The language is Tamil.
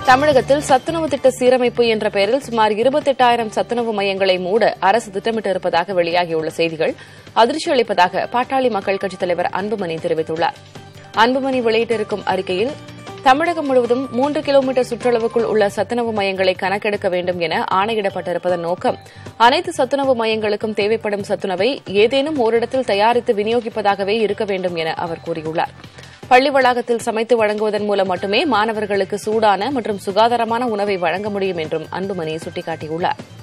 தமிழகத்தில் சத்துணவு திட்ட சீரமைப்பு என்ற பெயரில் சுமார் இருபத்தெட்டாயிரம் சத்துணவு மையங்களை மூட அரசு திட்டமிட்டிருப்பதாக வெளியாகியுள்ள செய்திகள் அதிர்ச்சி அளிப்பதாக பாட்டாளி மக்கள் கட்சித் தலைவர் அன்புமணி தெரிவித்துள்ளார் அன்புமணி வெளியிட்டிருக்கும் அறிக்கையில் தமிழகம் முழுவதும் மூன்று கிலோமீட்டர் சுற்றளவுக்குள் உள்ள சத்துணவு மையங்களை கணக்கெடுக்க வேண்டும் என ஆணையிடப்பட்டிருப்பதன் நோக்கம் அனைத்து சத்துணவு மையங்களுக்கும் தேவைப்படும் சத்துணவை ஏதேனும் ஓரிடத்தில் தயாரித்து விநியோகிப்பதாகவே இருக்க வேண்டும் என அவர் கூறியுள்ளார் பள்ளி வளாகத்தில் சமைத்து வழங்குவதன் மூலம் மட்டுமே மாணவர்களுக்கு சூடான மற்றும் சுகாதாரமான உணவை வழங்க முடியும் என்றும் அன்புமணி சுட்டிக்காட்டியுள்ளார்